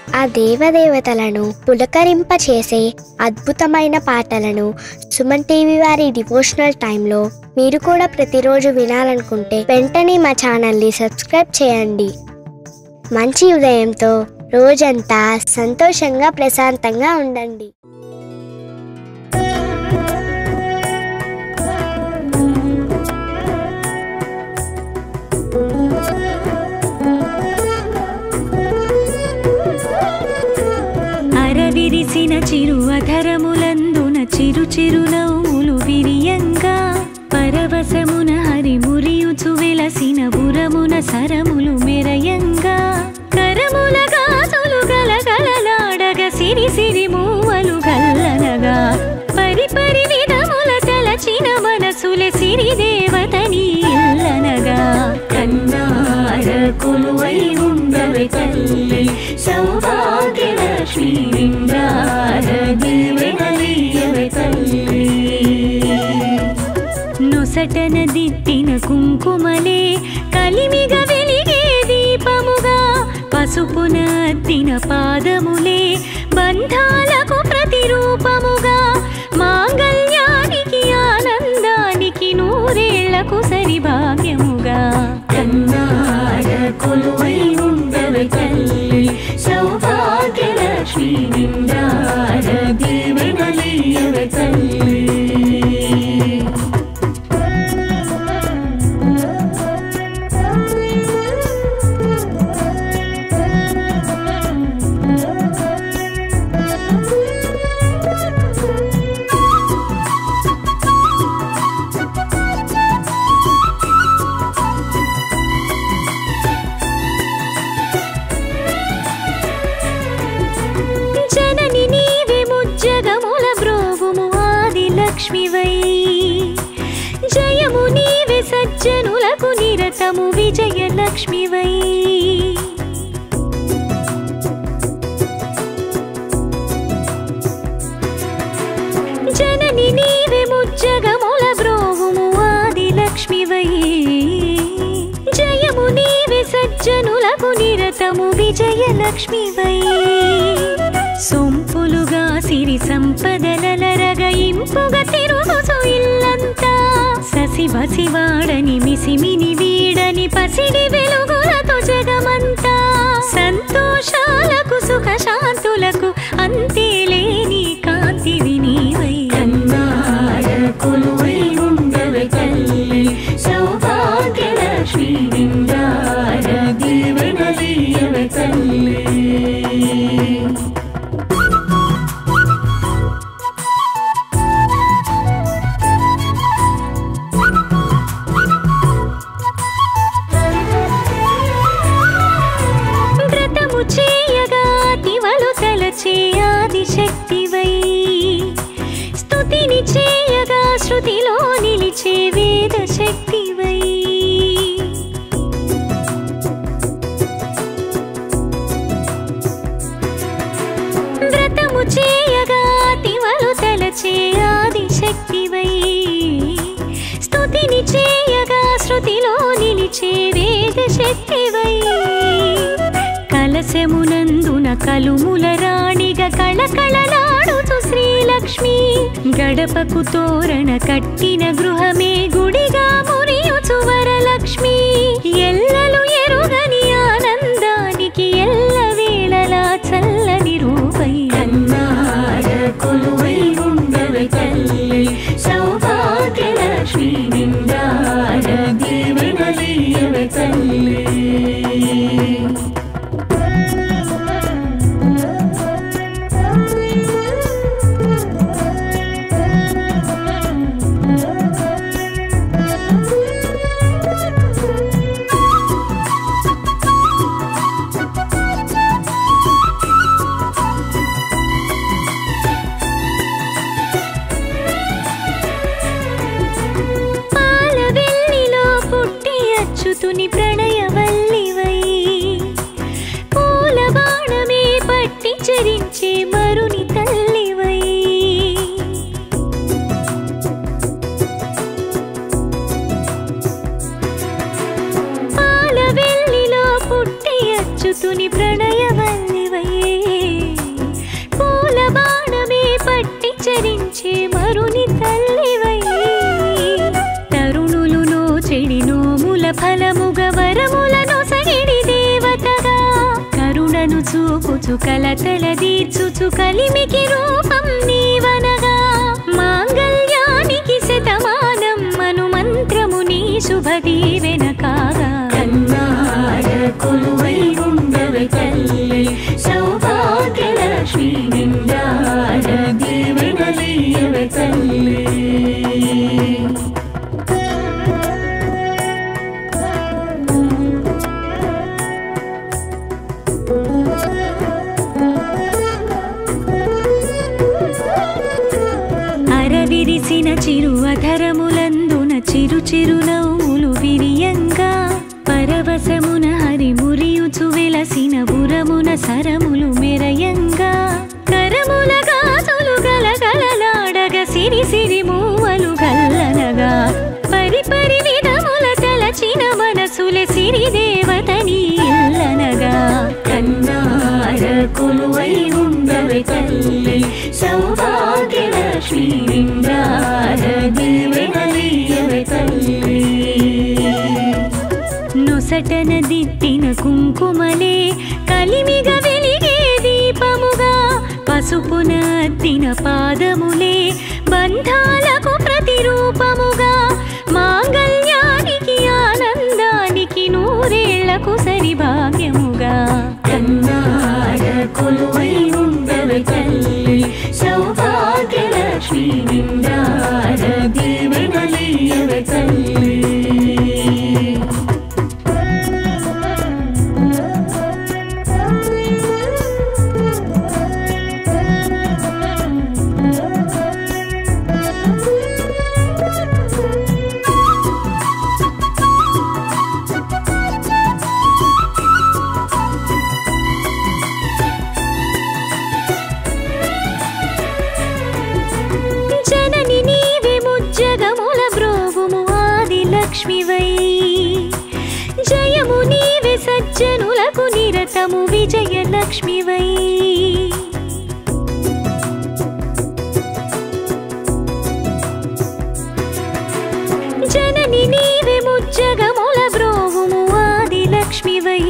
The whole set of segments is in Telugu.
ఆ దేవదేవతలను పులకరింపచేసే అద్భుతమైన పాటలను సుమన్ టీవీ వారి డివోషనల్ టైంలో మీరు కూడా ప్రతిరోజు వినాలనుకుంటే వెంటనే మా ఛానల్ని సబ్స్క్రైబ్ చేయండి మంచి ఉదయంతో రోజంతా సంతోషంగా ప్రశాంతంగా ఉండండి అరవిరిసిన చిరు అధరములందున చిరు చిరు నవ్వులు విరియంగా పరవశమున హరి మురియుచు వెలసిన బురమున సరములు మెరయంగా కరముల గాజులు గలగలలాడగ సిరి సిరి మూవలు గల్లనగా పరి పరి విధముల తలచిన మనసుల సిరి దేవతని ఇల్లనగా కన్నార కొలువై ఉండవే తల్లి సౌభాగ్యలక్ష్మి నిండార దీవెనలీయవే తల్లి నొసటన దిద్దిన కుంకుమలే కలిమిగ వెలిగే దీపముగా పసుపున అద్దిన పాదములే బంధాలకు ప్రతిరూపముగా మాంగళ్యానికి ఆనందానికి నూరేళ్లకు సరి భాగ్యముగా కన్నార కొలువై ఉండవే తల్లి సౌభాగ్యలక్ష్మి నిండార దీవెనలీయవే తల్లి జనని నీవే ముజ్జగముల బ్రోవుము ఆది లక్ష్మివై జయము నీవే సజ్జనులకు నిరతము విజయ లక్ష్మివై జనని నీవే ముజ్జగముల బ్రోవుము ఆది లక్ష్మివై జయము నీవే సజ్జనులకు నిరతము విజయ లక్ష్మివై సొంపులుగా సిరి సంపదలరగ ఇంపుగా తిరుగుచు ఇల్లంతా ససి బసివాడని మిసిమిని వీడని పసిడి వెలుగులతో జగమంతా సంతోషాలకు సుఖ శాంతులకు అంతేలేని కాంతివి నీవై కన్నార కొలువై ఉండవే తల్లి సౌభాగ్యలక్ష్మి నిండార దీవెనలీయవే తల్లి వ్రతము చేయగా తివలు తలచే ఆది శక్తివై స్తుతిని చేయగా శృతిలో నిలిచే వేద శక్తివై వ్రతము చేయగా తివలు తలచే ఆది శక్తివై స్తుతిని చేయగా శృతిలో నిలిచే వేద శక్తివై కలశమునందున కలుముల రాణిగా కళకళలాడుతు శ్రీలక్ష్మి గడపకు తోరణ కట్టిన గృహమే గుడిగా మురియుచు వరలక్ష్మి ఎల్లలు ఎరుగని ఆనందానికి ఎల్ల వేళలా చల్లని రూపై కన్నార కొలువై ఉండవే తల్లి సౌభాగ్యలక్ష్మి నిండార దీవెనలీయవే తల్లి పాల వెల్లిలో పుట్టి అచ్యుతుని ప్రణయవల్లివై పూల బాణమే పట్టి చరించే మరుని తల్లివై పాల వెల్లిలో పుట్టి అచ్యుతుని ప్రణయవల్లివై తీర్చుచు కలతల తీర్చుచు కలిమికి రూపం నీవనగా మాంగళ్యానికి శతమానం మను మంత్రము నీ శుభదీవెన కాగా కన్నార కొలువై ఉండవే తల్లి సౌభాగ్యలక్ష్మి నిండార దీవెనలీయవే తల్లి అరవిరిసిన చిరు అధరములందున చిరు చిరు నవ్వులు విరియంగా పరవశమున హరి మురియుచు వెలసిన బురమున సరములు మెరయంగా కరముల గాజులు గలగలలాడగ సిరి సిరి మూవలు గల్లనగా పరి పరి విధముల తలచిన మనసులే సిరి దేవతని ఇల్లనగా కన్నార కొలువై ఉండవే తల్లి సౌభాగ్యలక్ష్మి నిండార దీవెనలీయవే తల్లి నొసటన దిద్దిన కుంకుమలే కలిమిగ వెలిగే దీపముగా పసుపున అద్దిన పాదములే బంధాలకు ప్రతిరూపముగా మాంగళ్యానికి ఆనందానికి నూరేళ్లకు సరి భాగ్యముగా కన్నార కొలువై ఉండవే తల్లి సౌభాగ్యలక్ష్మి నిండార దీవెనలీయవే తల్లి జనని నీవే ముజ్జగముల బ్రోవుము ఆది లక్ష్మివై జయము నీవే సజ్జనులకు నిరతము విజయ లక్ష్మివై జనని నీవే ముజ్జగముల బ్రోవుము ఆది లక్ష్మివై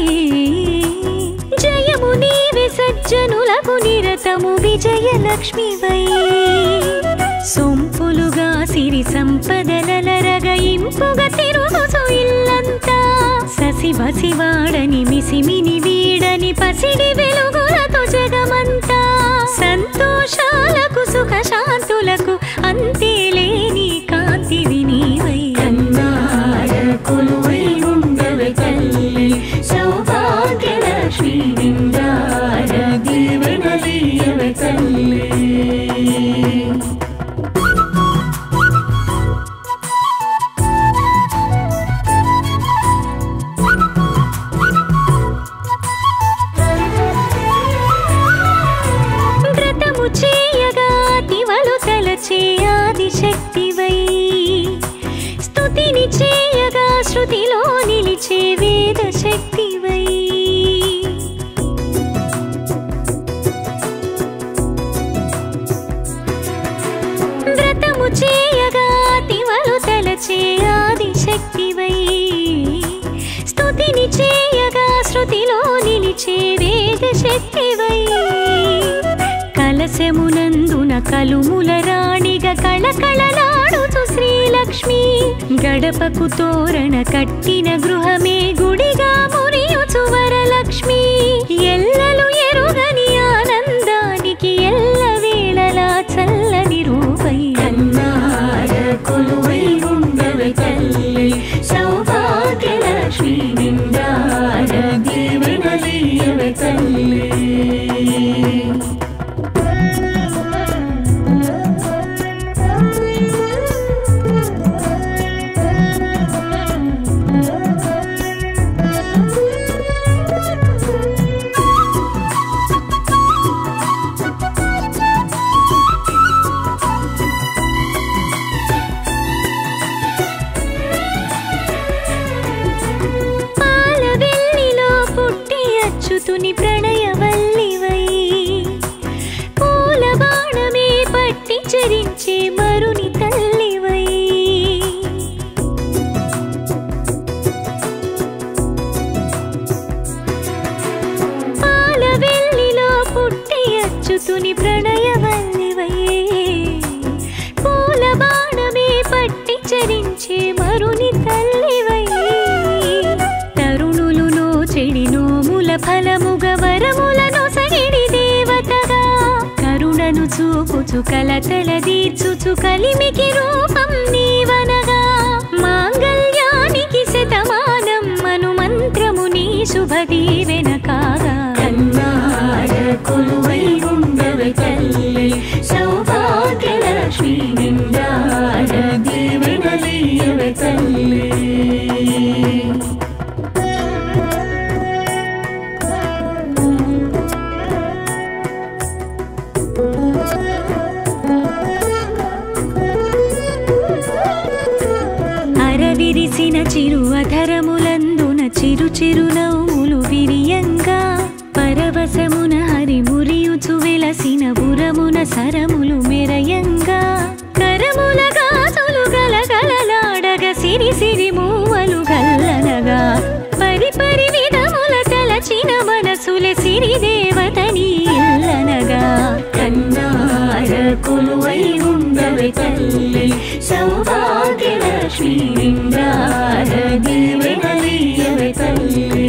జయము నీవే సజ్జనులకు నిరతము విజయ లక్ష్మివై సొంపులుగా సిరి సంపదలరగ ఇంపుగా తిరుగుచు ఇల్లంతా ససి బసివాడని మిసిమిని వీడని పసిడి వెలుగులతో జగమంతా సంతోషాలకు సుఖ శాంతులకు అంతే లేని కాంతివి నీవై కన్నార కొలువై ఉండవే తల్లి సౌభాగ్యలక్ష్మి నిండార దీవెనలీయవే తల్లి వ్రతము చేయగా తివలు తలచే ఆదిశక్తివై స్తుతిని చేయగా శృతిలో నిలిచే వేద శక్తివై వ్రతము చేయగా తివలు తలచే ఆదిశక్తివై స్తుతిని చేయగా శృతిలో నిలిచే వేద శక్తివై కలశమునందున కలుముల రాణిగా కళకళలాడుచు శ్రీలక్ష్మి గడపకు తోరణ కట్టిన గృహమే గుడిగా మురియుచు వరలక్ష్మి ఎల్లలు ఎరుగని ఆనందానికి ఎల్ల వేళలా చల్లని రూపై కన్నార కొలువై ఉండవే తల్లి సౌభాగ్యలక్ష్మి నిండార దీవెనలీయవే తల్లి పాల వెల్లిలో పుట్టి అచ్యుతుని ప్రణయవల్లివై పూల బాణమే పట్టి చరించే మరుని తల్లివై పాల వెల్లిలో ఫలముగ వరములను సగిడి దేవతగా కరుణను చూపుచు కలతల తీర్చుచు కలిమికి రూపం నీవనగా మాంగళ్యానికి శతమానం మను మంత్రము నీ శుభ దీవెన కాగా కన్నార కొలువై ఉండవే తల్లి సౌభాగ్యలక్ష్మి నిండార దీవెనలీయవే తల్లి అరవిరిసిన చిరు అధరములందున చిరు చిరు నవ్వులు విరియంగా పరవశమున హరి మురియుచు వెలసిన బురమున సరములు మెరయంగా కరముల గాజులు గలగలలాడగ సిరి సిరి మూవలు గల్లనగా పరి పరి విధముల తలచిన మనసులే సిరి దేవతని ఇల్లనగా కన్నార కొలువై ఉండవే తల్లి సౌభాగ్యలక్ష్మి నిండార దీవెనలీయవే తల్లి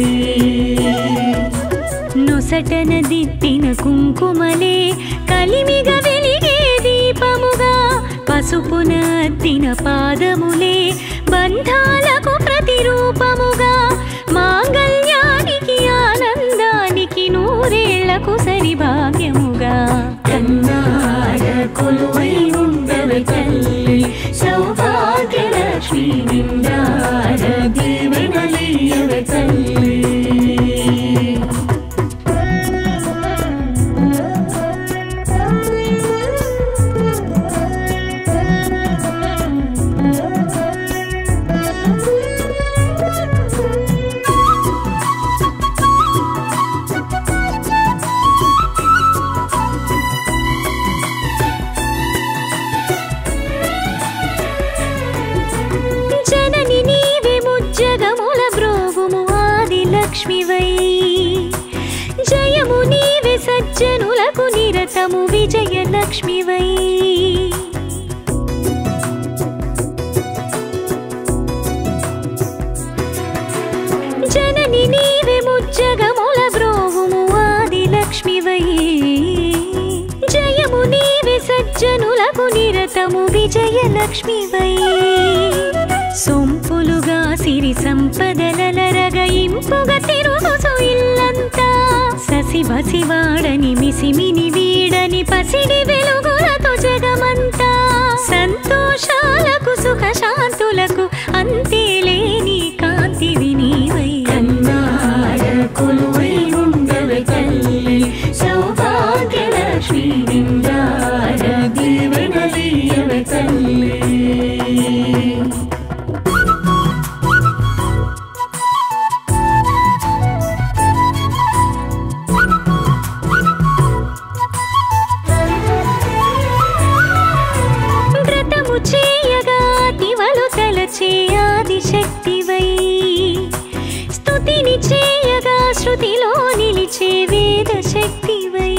నొసటన దిద్దిన కుంకుమలే కలిమిగ వెలిగే దీపముగా పసుపున అద్దిన పాదములే బంధాలకు ప్రతిరూపముగా మాంగళ్యానికి ఆనందానికి నూరేళ్లకు సరి భాగ్యముగా కన్నార కొలువై ఉండవే తల్లి సౌభాగ్యలక్ష్మి నిండార దీవెనలీయవే తల్లి జనని నీవే ముజ్జగముల బ్రోవుము ఆది లక్ష్మివై జయము నీవే సజ్జనులకు నిరతము విజయ లక్ష్మివై జనని నీవే ముజ్జగముల బ్రోవుము ఆది లక్ష్మివై జయము నీవే సజ్జనులకు నిరతము విజయ లక్ష్మివై సొంపులుగా సిరి సంపదలరగ ఇంపుగా తిరుగుచు ఇల్లంతా ససి బసివాడని మిసిమిని వీడని పసిడి వెలుగులతో జగమంతా సంతోషాలకు సుఖ శాంతులకు అంతే లేని కాంతివి నీవై కన్నార కొలువై ఉండవే తల్లి సౌభాగ్యలక్ష్మి నిండార దీవెనలీయవే తల్లి వ్రతము చేయగా తివలు తలచే ఆది శక్తివై స్తుతిని చేయగా శృతిలో నిలిచే వేద శక్తివై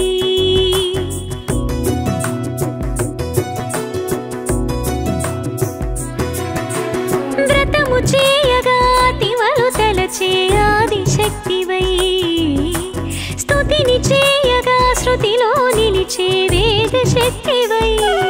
వ్రతము చేయగా తివలు తలచే ఆది శక్తివై స్తుతిని చేయగా శృతిలో నిలిచే వేద శక్తివై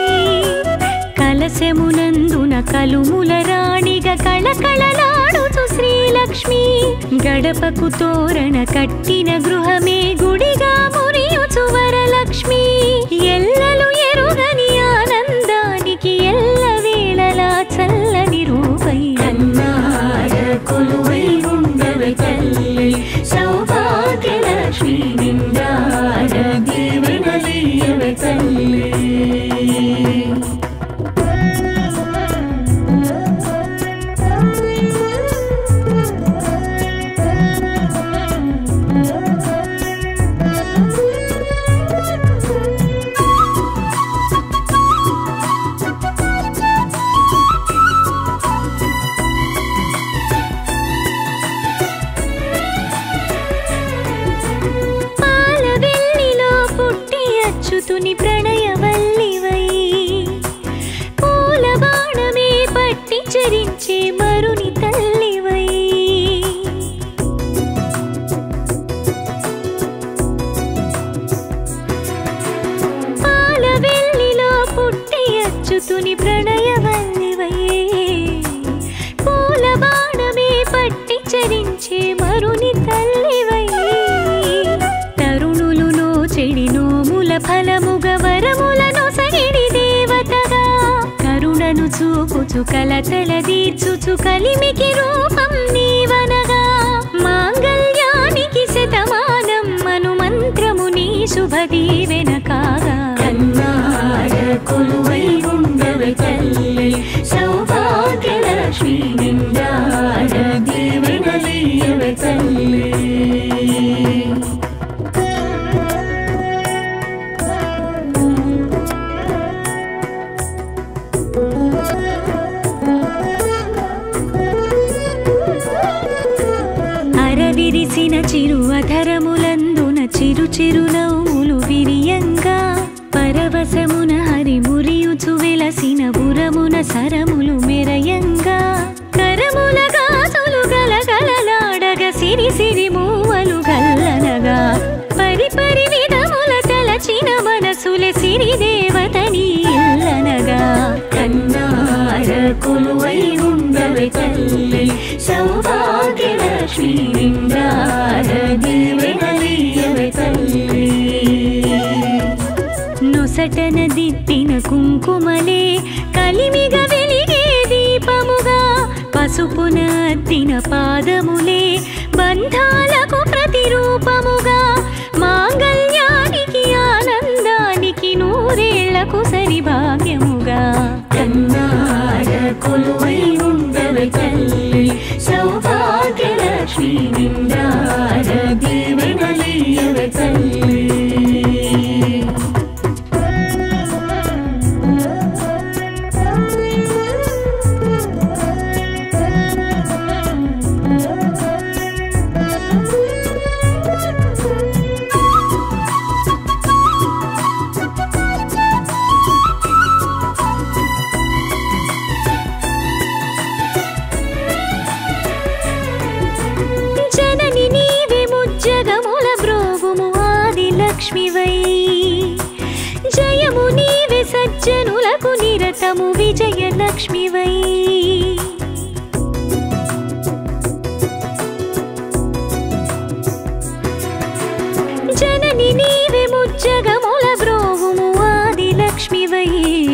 కలశమునందున కలుముల రాణిగా కళకళలాడుచు శ్రీలక్ష్మి గడపకు తోరణ కట్టిన గృహమే గుడిగా మురియుచు వరలక్ష్మి ఎల్లలు ఎరుగని ఆనందానికి ఎల్ల వేళలా చల్లని రూపై కన్నార కొలువై ఉండవే తల్లి సౌభాగ్యలక్ష్మి నిండార దీవెనలీయవే తల్లి పాల వెల్లిలో పుట్టి అచ్యుతుని ప్రణయవల్లివై పూల బాణమే పట్టి చరించే మరుని తల్లివై బలముగ వరములను సగిడి దేవతగా కరుణను చూపుచు కలతల దీర్చుచు కలిమికి రూపం నీవనగా మాంగళ్యానికి శతమానం మను మంత్రము నీ శుభ దీవెన కాగా కన్నార కొలువై ఉండవే తల్లి సౌభాగ్యలక్ష్మి నిండార దీవెనలీయవే తల్లి అరవిరిసిన చిరు అధరములందున చిరు చిరు నవ్వులు విరియంగా పరవశమున హరి మురియుచు వెలసిన బురమున సరములు మెరయంగా కరముల గాసులు గలగలలాడగ సిరి సిరి మూవలు గల్లనగా పరి పరి విధముల తలచిన మనసుల సిరి దేవతని ఇల్లనగా కన్నార కొలువై ఉండవే తల్లి సౌభాగ్యలక్ష్మి నిండార దీవెనలీయవే తల్లి నొసటన దిద్దిన కుంకుమలే కలిమిగ వెలిగే దీపముగా పసుపున అద్దిన పాదములే బంధాలకు ప్రతిరూపముగా మాంగళ్యానికి ఆనందానికి నూరేళ్లకు సరి భాగ్యముగా కన్నార కొలువై ఉండవే తల్లి సౌభాగ్యలక్ష్మి నిండార దీవెనలీయవే తల్లి జనని నీవే ముజ్జగముల బ్రోగుము ఆది లక్ష్మివై జయము నీవే సజ్జనులకు నిరతము విజయ లక్ష్మివై జనని నీవే ముజ్జగముల బ్రోగుము ఆది లక్ష్మివై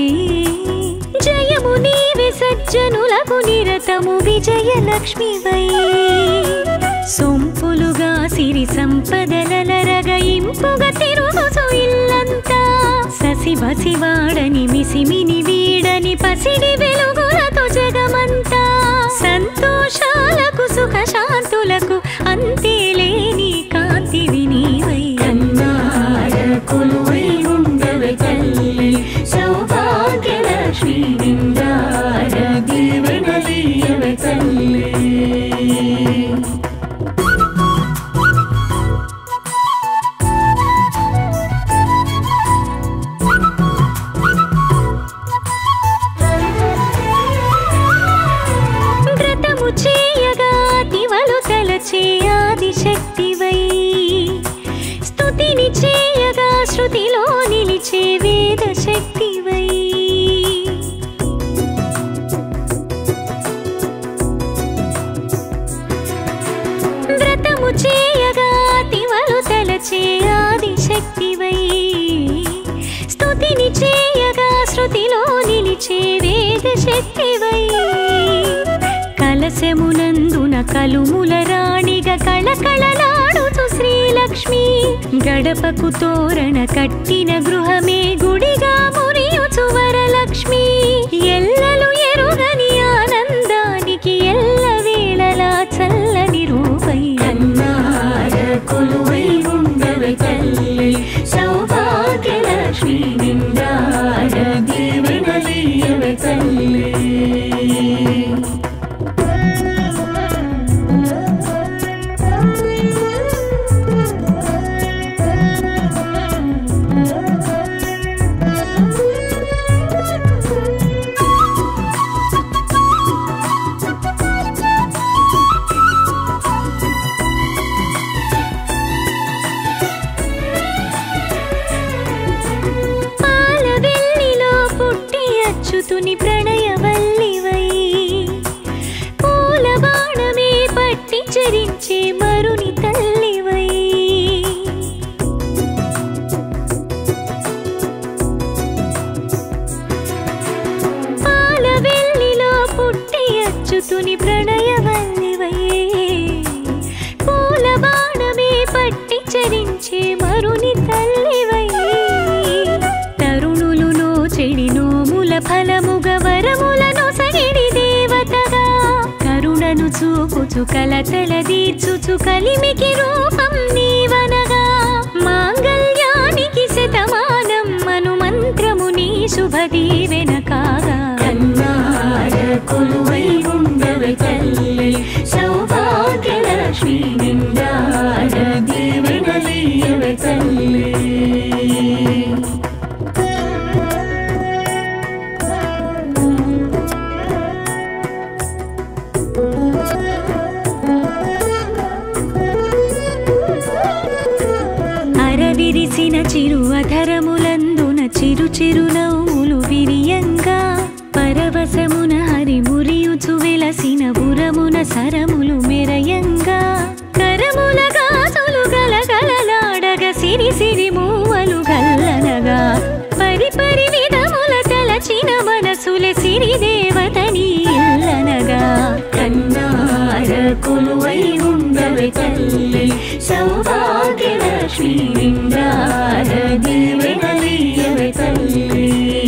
జయము నీవే సజ్జనులకు నిరతము విజయ లక్ష్మివై సొంపులుగా సిరి సంపదలరగ ఇంపుగా తిరుగుసు ఇల్లంతా ససి బసివాడని మిసిమిని వీడని పసిడి వెలుగులతో జగమంతా సంతోషాలకు సుఖ శాంతులకు అంతేలేని కాంతివి నీవై కన్నార కొలువై ఉండవే తల్లి సౌభాగ్యలక్ష్మి నిండార దీవెనలీయవే తల్లి వ్రతము చేయగా తివలు తలచే ఆది శక్తివై స్తుతిని చేయగా శృతిలో నిలిచే వేద శక్తివై వ్రతము చేయగా తివలు తలచే ఆది శక్తివై స్తుతిని చేయగా శృతిలో నిలిచే వేద శక్తివై కలశమునందున కలుముల రాణిగా కళకళలాడుతు శ్రీలక్ష్మి గడపకు తోరణ కట్టిన గృహమే గుడిగా మురియుచు వరలక్ష్మి ఎల్లలు ఎరుగని ఆనందానికి ఎల్ల వేళలా చల్లని రూపై కన్నార కొలువై ఉండవే తల్లి సౌభాగ్యలక్ష్మి నిండార దీవెనలీయవే తల్లి నీ నిలిచే మరుని తల్లివై తరుణులు నోచెడి నోముల ఫలముగ వరములను సగిడి దేవతగా కరుణను చూపుచు కలతల దీర్చుచు కలిమికి రూపం నీవనగా మాంగళ్యానికి శతమానం మను మంత్రము నీ శుభదీవెన కాగా కన్నార కొలువై ఉండవే తల్లి సౌభాగ్యలక్ష్మి నిండార దీవెనలీయవే తల్లి అరవిరిసిన చిరు అధరములందున చిరు చిరు నవ్వులు విరియంగా పరవశమున హరి మురియుచు వెలసిన బురమున సరములు మెరయంగా కరముల గాజులు గలగలలాడగ సిరి సిరి మూవలు గల్లనగా పరి పరి విధముల తలచిన మనసులే సిరి దేవతని ఇల్లనగా కన్నార కొలువై ఉండవే తల్లి సౌభాగ్యలక్ష్మి నిండార దీవెనలీయవే తల్లి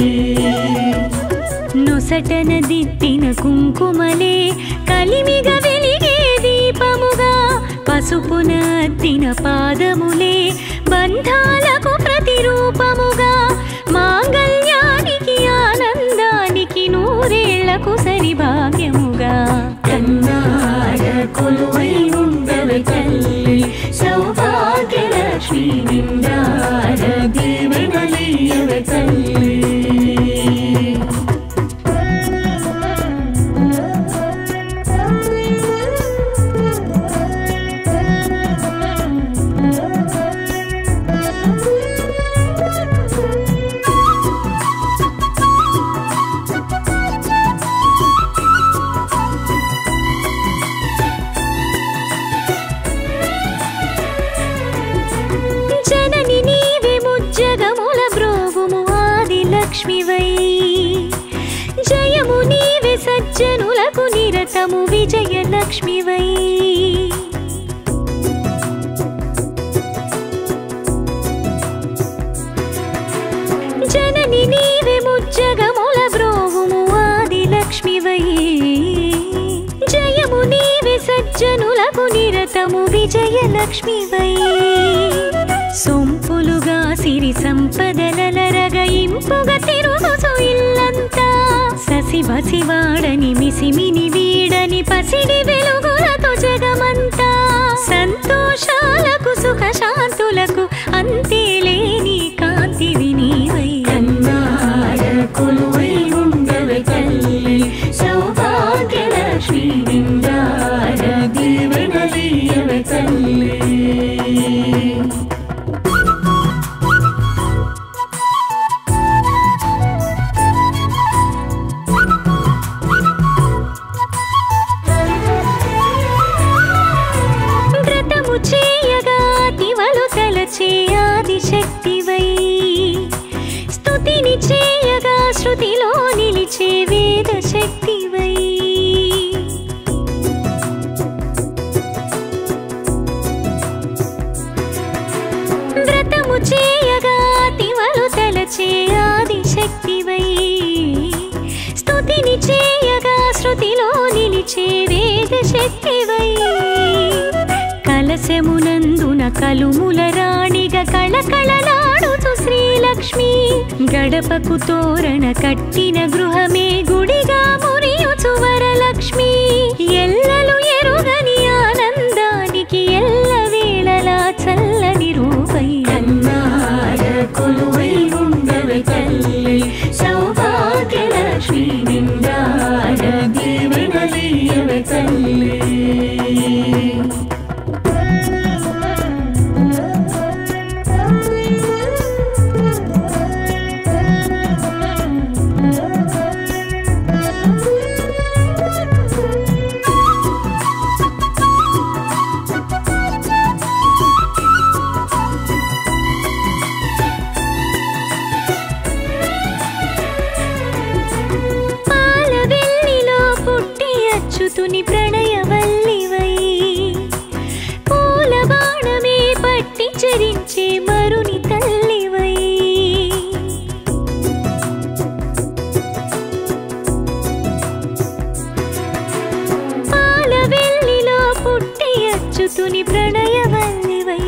నొసటన దిద్దిన కుంకుమలే కలిమిగ వెలిగే దీపముగా పసుపున అద్దిన పాదములే బంధాలకు ప్రతిరూపముగా మాంగళ్యానికి ఆనందానికి నూరేళ్లకు సరి భాగ్యముగా కన్నార కొలువై ఉండవే తల్లి సౌభాగ్యలక్ష్మి నిండార దీవెనలీయవే తల్లి జనని నీవే ముజ్జగముల బ్రోవుము ఆది లక్ష్మివై జయము నీవే సజ్జనులకు నిరతము విజయ లక్ష్మివై జనని నీవే ముజ్జగముల బ్రోవుము ఆది లక్ష్మివై జయము నీవే సజ్జనులకు నిరతము విజయ లక్ష్మివై సొంపులుగా సిరి సంపదలరగ ఇంపుగా తిరుగుచు ఇల్లంతా ససి బసివాడని మిసిమిని వీడని పసిడి వెలుగులతో జగమంతా సంతోషాలకు సుఖ శాంతులకు అంతే లేని కాంతివి నీవై కన్నార కొలువై ఉండవే తల్లి సౌభాగ్యలక్ష్మి నిండార దీవెనలీయవే తల్లి వ్రతము చేయగా తివలు తలచే ఆది శక్తివై స్తుతిని చేయగా శృతిలో నిలిచే వేద శక్తివై వ్రతము చేయగా తివలు తలచే ఆది శక్తివై స్తుతిని చేయగా శృతిలో నిలిచే వేద శక్తివై కలశమునందున కలుముల రాణిగా కళకళలాడుచు శ్రీలక్ష్మి గడపకు తోరణ కట్టిన గృహమే గుడిగా మురియుచు వరలక్ష్మి ఎల్లలు ఎరుగని ఆనందానికి ఎల్ల వేళలా చల్లని రూపై కన్నార కొలువై ఉండవే తల్లి సౌభాగ్యలక్ష్మి నిండార దీవెనలీయవే తల్లి చరించే మరుని తల్లివై పాల వెల్లిలో పుట్టి అచ్చుతుని ప్రణయవల్లివై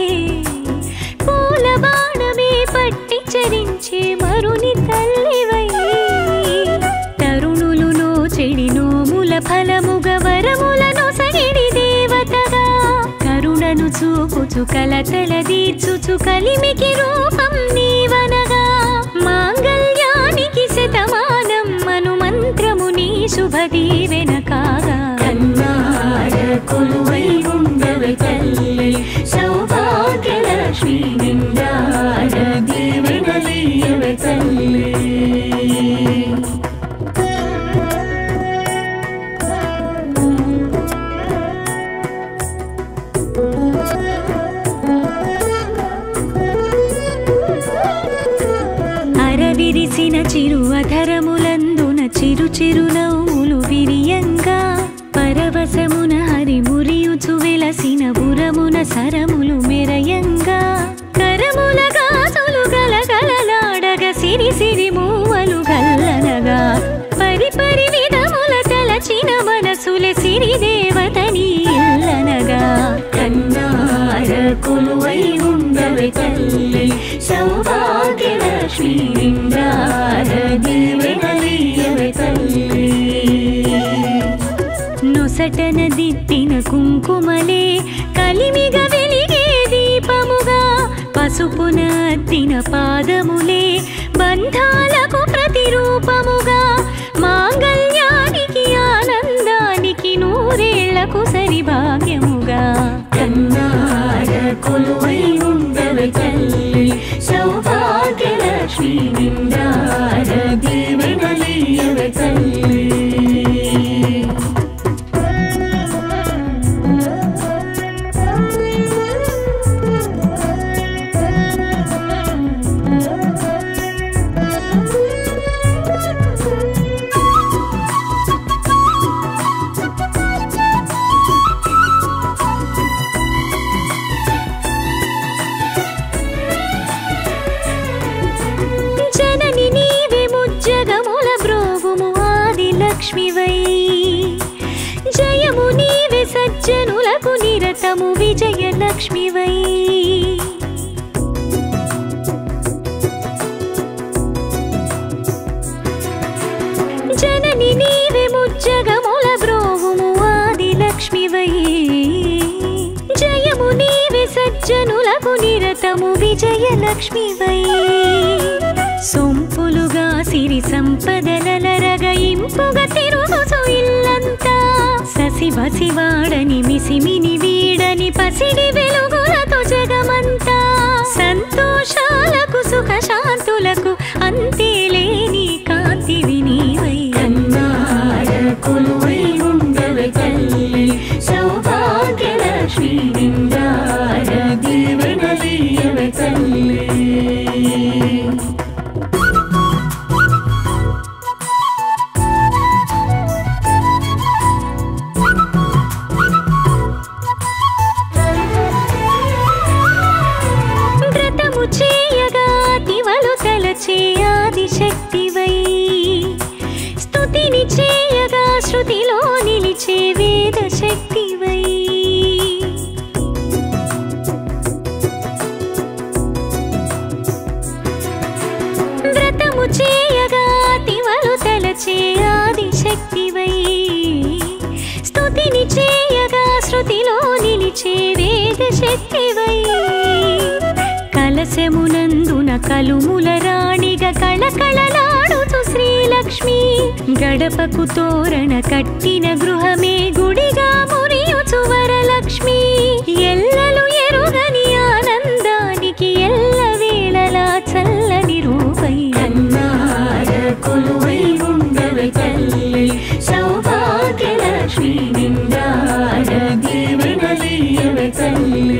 పూల బాణమే పట్టి చరించే మరుని తల్లివై తరుణులు నోచెడి నోముల ఫలముగ వరములను సగిడి దేవతగా కరుణను చూపుచు కలతల దీర్చుచు కలిమికి రూపం నీవనగా మాంగళ్యానికి శతమానం మను మంత్రము నీ శుభ దీవెన కాగా కన్నార కొలువై ఉండవే తల్లి సౌభాగ్యలక్ష్మి నిండార దీవెనలీయవే తల్లి అరవిరిసిన చిరు అధరములందున చిరు చిరు నవ్వులు విరియంగా పరవశమున హరి మురియుచు వెలసిన బురమున సరములు మెరయంగా కరముల గాజులు గలగలలాడగ సిరి సిరి మూవలు గల్లనగా పరి పరి విధముల తలచిన మనసుల సిరి దేవతని ఇల్లనగా కన్నార కొలువై ఉండవే తల్లి సౌభాగ్యలక్ష్మి నిండార దీవెనలీయవే తల్లి నొసటన దిద్దిన కుంకుమలే కలిమిగ వెలిగే దీపముగా పసుపున అద్దిన పాదములే బంధాలకు ప్రతిరూపముగా మాంగళ్యానికి ఆనందానికి నూరేళ్లకు సరి భాగ్యముగా కన్నార కొలువై ఉండవే తల్లి సౌభాగ్యలక్ష్మి నిండార దీవెనలీయవే తల్లి జనని నీవే ముజ్జగముల బ్రోగుము ఆది లక్ష్మివై జయము నీవే సజ్జనులకు నిరతము విజయ లక్ష్మివై జనని నీవే ముజ్జగముల బ్రోగుము ఆది లక్ష్మివై జయము నీవే సజ్జనులకు నిరతము విజయ లక్ష్మివై సొంపులుగా సిరి సంపదలరగ ఇంపుగా తిరుగుచు ఇల్లంతా ససి బసివాడని మిసిమిని వీడని పసిడి వెలుగులతో జగమంతా సంతోషాలకు సుఖ శాంతులకు అంతేలేని కాంతివి నీవై కన్నార కొలువై ఉండవే తల్లి సౌభాగ్యలక్ష్మి నిండార దీవెనలీయవే తల్లి వ్రతము చేయగా తివలు తలచే ఆది శక్తివై స్తుతిని చేయగా శృతిలో నిలిచే వేద శక్తివై వ్రతము చేయగా తివలు తలచే ఆది శక్తివై స్తుతిని చేయగా శృతిలో నిలిచే వేద శక్తివై కలశమునందున కలుముల రాణిగా కళకళలాడుతు శ్రీలక్ష్మి గడపకు తోరణ కట్టిన గృహమే గుడిగా మురియుచు వరలక్ష్మి ఎల్లలు ఎరుగని ఆనందానికి ఎల్ల వేళలా చల్లని రూపై కన్నార కొలువై ఉండవే తల్లి సౌభాగ్యలక్ష్మి నిండార దీవెనలీయవే తల్లి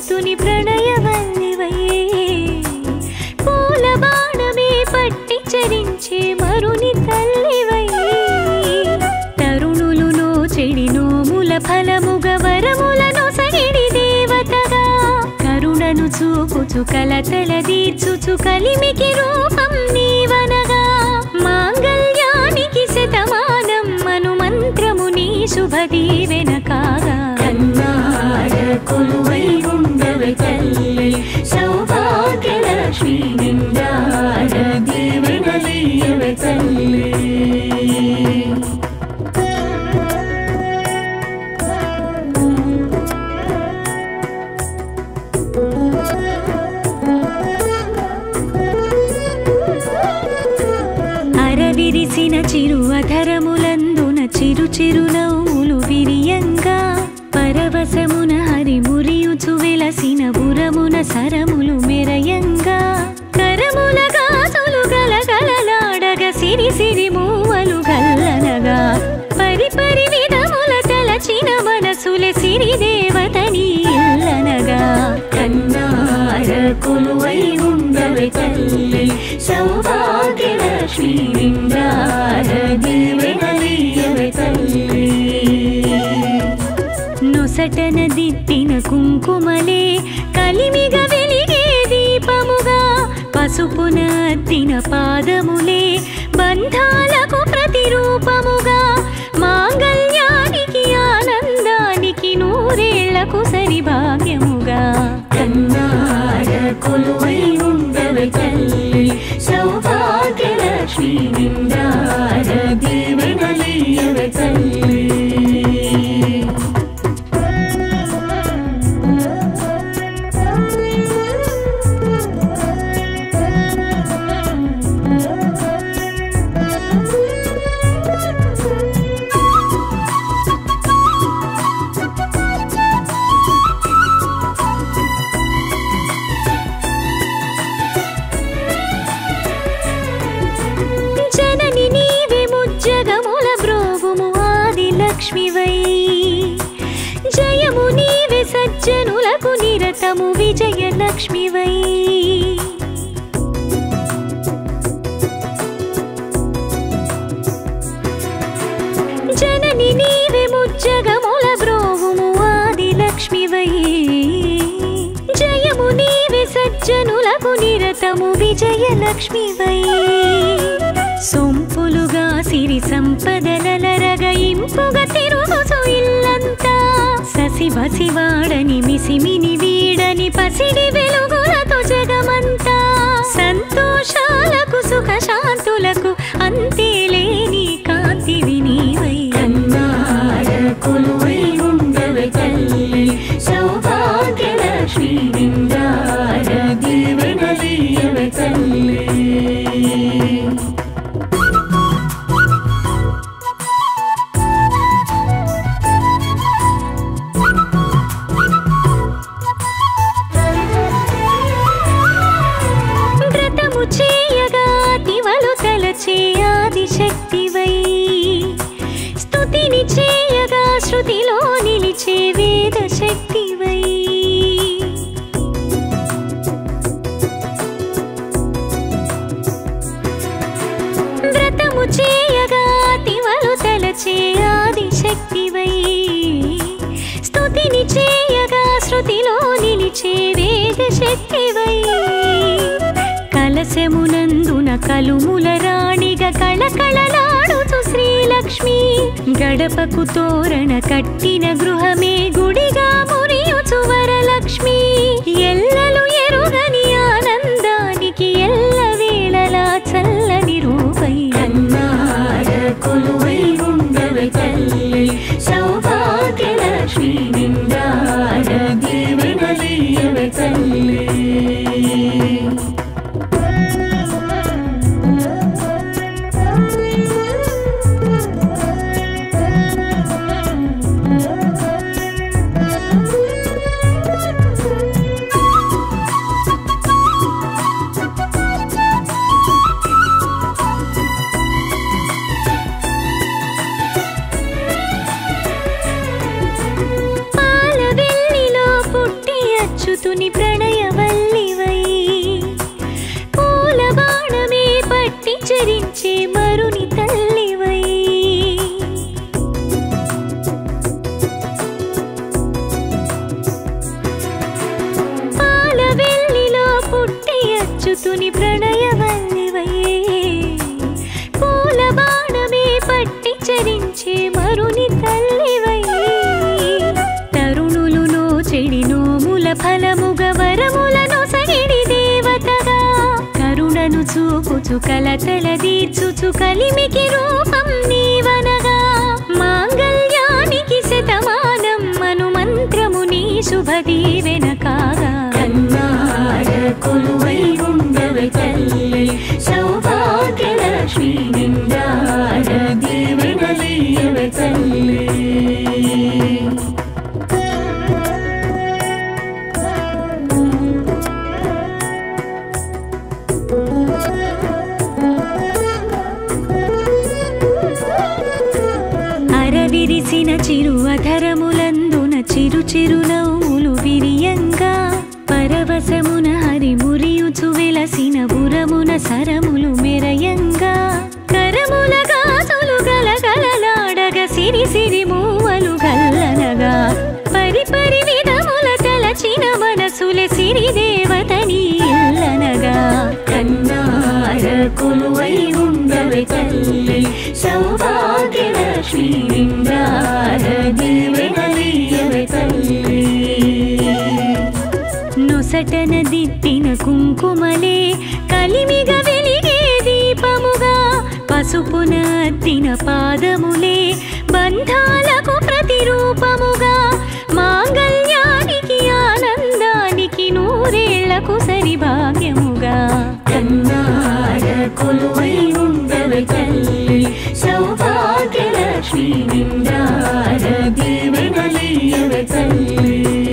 సుతుని ప్రణయవల్లివై పూల బాణమే పట్టి చరించే మరుని తల్లివై తరుణులు నోచెడి నోముల ఫలముగ వరములను సగిడి దేవతగా కరుణను చూపుచు కలతల దీర్చుచు కలిమికి రూపం నీవనగా మాంగళ్యానికి శతమానం మను మంత్రము నీ శుభదీవెన కాగా కన్నాడ కొలువై ఉండవే తల్లి సౌభాగ్యలక్ష్మి నిండాడ దీవెనలీయవే తల్లి అరవిరిసిన చిరు అధరములందున చిరు చిరు నవ్వులు విరియంగా పరవశమున హరి మురియుచు వెలసిన బురమున సరములు మెరయంగా కరముల గాజులు గలగలలాడగ సిరి సిరి మూవలు గల్లనగా పరి పరి విధముల తలచిన మనసులే సిరి దేవతని ఇల్లనగా కన్నాడ కొలువై ఉండవే తల్లి సౌభాగ్యలక్ష్మి నిండాడ దీవెనలీయవే తల్లి నొసటన దిద్దిన కుంకుమలే కలిమిగ వెలిగే దీపముగా పసుపున అద్దిన పాదములే బంధాలకు ప్రతిరూపముగా మాంగళ్యానికి ఆనందానికి నూరేళ్లకు సరి భాగ్యముగా కన్నాడ కొలువై ఉండవే తల్లి సౌభాగ్యలక్ష్మి నిండాడ దీవెనలీయవే తల్లి జనని నీవే ముజ్జగముల బ్రోవుము ఆది లక్ష్మివై జయము నీవే సజ్జనులకు నిరతము విజయ లక్ష్మివై జనని నీవే ముజ్జగముల బ్రోవుము ఆది లక్ష్మివై జయము నీవే సజ్జనులకు నిరతము విజయ లక్ష్మివై సొంపులుగా సిరి సంపదలరగ ఇంపుగా తిరుగుచు ఇల్లంతా ససి బసివాడని మిసిమిని వీడని పసిడి వెలుగులతో జగమంతా సంతోషాలకు సుఖ శాంతులకు అంతే లేని కాంతివి నీవై కన్నాడ కొలువై ఉండవే తల్లి సౌభాగ్యలక్ష్మి నిండాడ దీవెనలీయవే తల్లి వ్రతము చేయగా తివలు తలచే ఆది శక్తివై స్తుతిని చేయగా శృతిలో నిలిచే వేద శక్తివై వ్రతము చేయగా తివలు తలచే ఆది శక్తివై స్తుతిని చేయగా శృతిలో నిలిచే వేద శక్తివై కలశమునందున కలుముల రాణిగా కళకళలాడుచు శ్రీలక్ష్మి గడపకు తోరణ కట్టిన గృహమే గుడిగా మురియుచు వరలక్ష్మి ఎల్లలు ఎరుగని ఆనందానికి ఎల్ల వేళలా చల్లని రూపై కన్నాడ కొలువై ఉండవే తల్లి సౌభాగ్యలక్ష్మి నిండాడ దీవెనలీయవే తల్లి Thank you. మరుతుని ప్రణయవల్లివై పూల బాణమే పట్టి చరించే మరుని తల్లివై తరుణులు నోచెడి నోముల ఫలముగ వరములను సగిడి దేవతగా కరుణను చూపుచు కలతల దీర్చుచు కలిమికి రూపం నీవనగా మాంగళ్యానికి శతమానం మను మంత్రము నీ శుభ దీవెన కాగా కన్నాడ కొలువై ఉండవే తల్లి సౌభాగ్యలక్ష్మి నిండాడ దీవెనలీయవే తల్లి అరవిరిసిన చిరు అధరములందున చిరు చిరు నవ్వులు విరియంగా పరవశమున హరి మురియుచు వెలసిన బురమున సరములు మెరయంగా కరముల గాజులు గలగలలాడగ సిరి సిరి మూవలు గల్లనగా పరి పరి విధముల తలచిన మనసుల సిరి దేవతని ఇల్లనగా కన్నాడ కొలువై ఉండవే తల్లి సౌభాగ్యలక్ష్మి నిండాడ దీవెనలీయవే తల్లి నొసటన దిద్దిన కుంకుమలే కలిమిగ వెలిగే దీపముగా పసుపున అద్దిన పాదములే బంధాలకు ప్రతిరూపముగా మాంగళ్యానికి ఆనందానికి నూరేళ్లకు సరి భాగ్యముగా కన్నాడ కొలువై ఉండవే తల్లి సౌభాగ్యలక్ష్మి నిండాడ దీవెనలీయవే తల్లి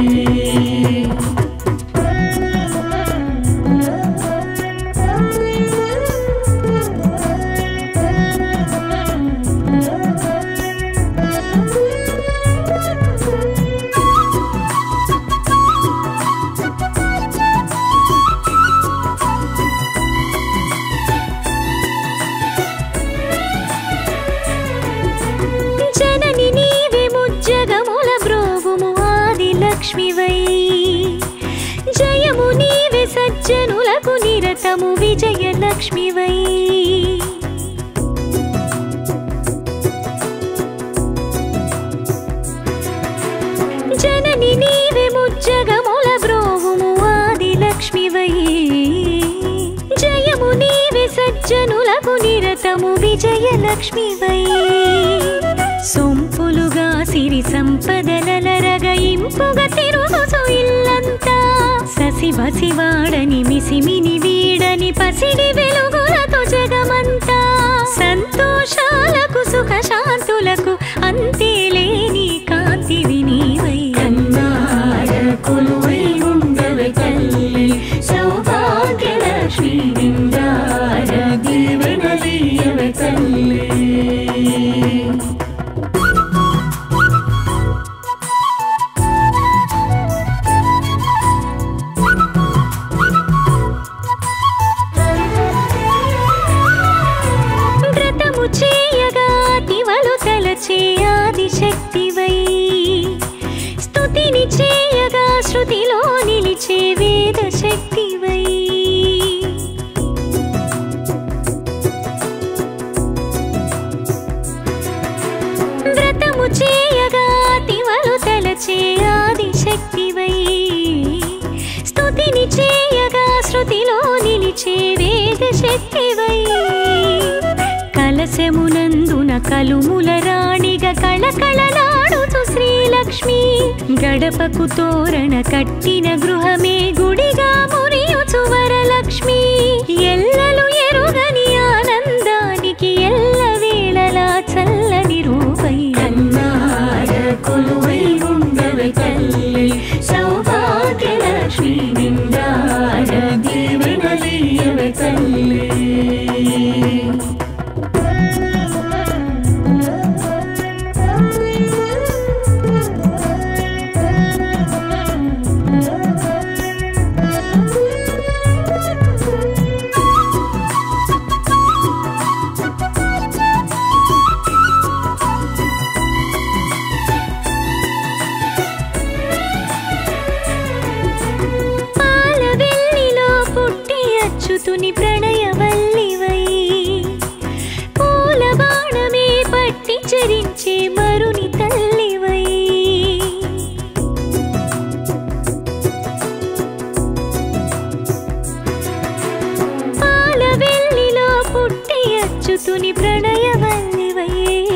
జనని నీవే ముజ్జగముల బ్రోవుము ఆది లక్ష్మివై జయము నీవే సజ్జనులకు నిరతము విజయ లక్ష్మివై జనని నీవే ముజ్జగముల బ్రోవుము ఆది లక్ష్మివై జయము నీవే సజ్జనులకు నిరతము విజయ లక్ష్మివై సొంపులుగా సిరి సంపదలరగ ఇంపుగా తిరుగుచు ఇల్లంతా ససి బసివాడని మిసిమిని వీడని పసిడి వెలుగులతో జగమంతా సంతోషాలకు సుఖ శాంతులకు అంతేలేని కాంతివి నీవై కన్నాడ కొలువై ఉండవే తల్లి సౌభాగ్యలక్ష్మి నిండాడ దీవెనలీయవే తల్లి వ్రతము చేయగా తివలు తలచే ఆది శక్తివై స్తుతిని చేయగా శృతిలో నిలిచే వేద శక్తివై వ్రతము చేయగా తివలు తలచే ఆది శక్తివై స్తుతిని చేయగా శృతిలో నిలిచే వేద శక్తివై కలశమునందున కలుముల రాణిగా కళకళలాడుతు శ్రీలక్ష్మి గడపకు తోరణ కట్టిన గృహమే గుడిగా మురియుచు వరలక్ష్మి ఎల్లలు ఎరుగని ఆనందానికి ఎల్ల వేళలా చల్లని రూపై కన్నాడ కొలువై ఉండవే తల్లి సౌభాగ్యలక్ష్మి నిండాడ దీవెనలీయవే తల్లి సుతుని ప్రణయవల్లివై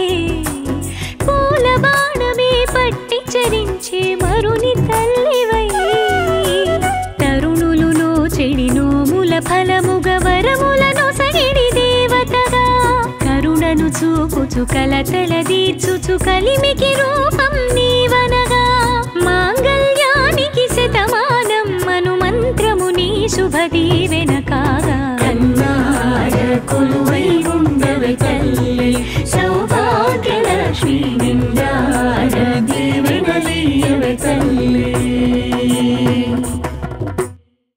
పూల బాణమే పట్టి చరించే మరుని తల్లివై తరుణులు నోచెడి నోముల ఫలముగ వరములను సగిడి దేవతగా కరుణను చూపుచు కలతల దీర్చుచు కలిమికి రూపం నీవనగా మాంగళ్యానికి శతమానం మను మంత్రము నీ శుభదీవెన కాగా కన్నార